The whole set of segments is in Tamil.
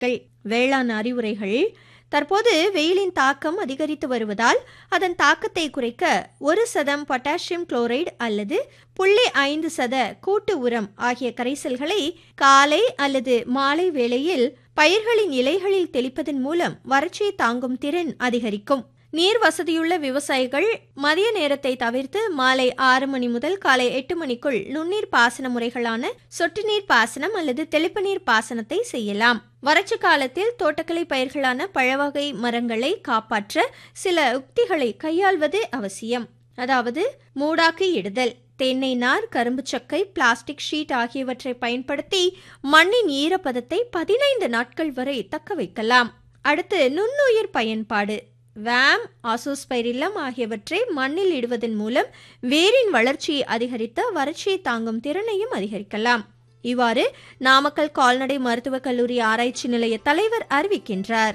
நாட்கள் வேளாண் அறிவுரைகள் தற்போது வெயிலின் தாக்கம் அதிகரித்து வருவதால் அதன் தாக்கத்தை குறைக்க ஒரு சதம் பொட்டாசியம் குளோரைடு அல்லது புள்ளி ஐந்து சத கூட்டு உரம் ஆகிய கரைசல்களை காலை அல்லது மாலை வேளையில் பயிர்களின் இலைகளில் தெளிப்பதன் மூலம் வறட்சியை தாங்கும் திறன் அதிகரிக்கும் நீர் வசதியுள்ள விவசாயிகள் மதிய நேரத்தை தவிர்த்து மாலை ஆறு மணி முதல் காலை எட்டு மணிக்குள் நுண்ணீர் பாசன முறைகளான சொட்டு நீர் பாசனம் அல்லது தெளிப்பு நீர் பாசனத்தை செய்யலாம் வறட்சி காலத்தில் தோட்டக்கலை பயிர்களான பழவகை மரங்களை காப்பாற்ற சில உக்திகளை கையாள்வது அவசியம் அதாவது மூடாக்கு இடுதல் தென்னை நார் கரும்பு சக்கை பிளாஸ்டிக் ஷீட் ஆகியவற்றை பயன்படுத்தி மண்ணின் ஈரப்பதத்தை பதினைந்து நாட்கள் வரை தக்க வைக்கலாம் அடுத்து நுண்ணுயிர் பயன்பாடு வேம் ஆசோஸ்பைரில்லம் ஆகியவற்றை மண்ணில் இடுவதன் மூலம் வேரின் வளர்ச்சியை அதிகரித்து வறட்சியை தாங்கும் திறனையும் அதிகரிக்கலாம் இவ்வாறு நாமக்கல் கால்நடை மருத்துவக் கல்லூரி ஆராய்ச்சி நிலைய தலைவர் அறிவிக்கின்றார்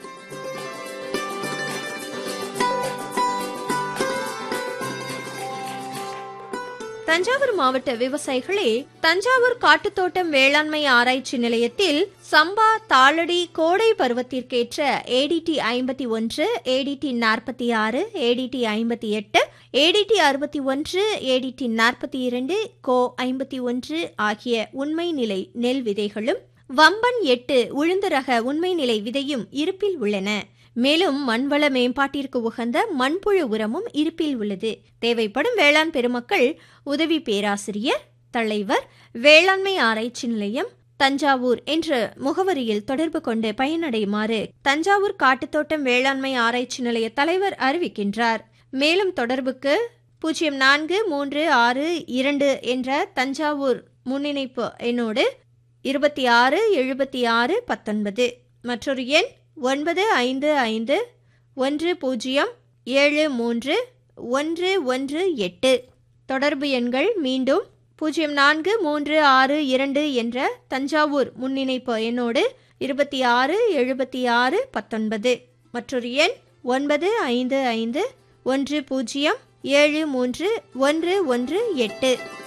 தஞ்சாவூர் மாவட்ட விவசாயிகளே தஞ்சாவூர் காட்டுத்தோட்டம் வேளாண்மை ஆராய்ச்சி நிலையத்தில் சம்பா தாளடி கோடை பருவத்திற்கேற்ற ஏடிடி ஐம்பத்தி ஒன்று ஏடிடி நாற்பத்தி ஆறு ஏடிடி ஐம்பத்தி எட்டு ஏடிடி அறுபத்தி ஒன்று ஏடிடி நாற்பத்தி இரண்டு கோ ஐம்பத்தி ஒன்று ஆகிய உண்மை நிலை நெல் விதைகளும் வம்பன் எட்டு உளுந்து ரக உண்மை நிலை விதையும் இருப்பில் உள்ளன மேலும் மண்வள மேம்பாட்டிற்கு உகந்த மண்புழு உரமும் இருப்பில் உள்ளது தேவைப்படும் வேளாண் பெருமக்கள் உதவி பேராசிரியர் தலைவர் வேளாண்மை ஆராய்ச்சி நிலையம் தஞ்சாவூர் என்ற முகவரியில் தொடர்பு கொண்டு பயனடையுமாறு தஞ்சாவூர் காட்டுத்தோட்டம் வேளாண்மை ஆராய்ச்சி நிலைய தலைவர் அறிவிக்கின்றார் மேலும் தொடர்புக்கு பூஜ்ஜியம் நான்கு மூன்று ஆறு இரண்டு என்ற தஞ்சாவூர் முன்னிணைப்பு எண்ணோடு இருபத்தி ஆறு எழுபத்தி ஆறு பத்தொன்பது மற்றொரு எண் ஒன்பது ஐந்து ஐந்து ஒன்று பூஜ்ஜியம் ஏழு மூன்று ஒன்று ஒன்று எட்டு தொடர்பு எண்கள் மீண்டும் பூஜ்ஜியம் நான்கு மூன்று ஆறு இரண்டு என்ற தஞ்சாவூர் முன்னிணைப்பு எண்ணோடு இருபத்தி ஆறு எழுபத்தி ஆறு பத்தொன்பது மற்றொரு எண் ஒன்பது ஐந்து ஐந்து ஒன்று பூஜ்ஜியம் ஏழு மூன்று ஒன்று ஒன்று எட்டு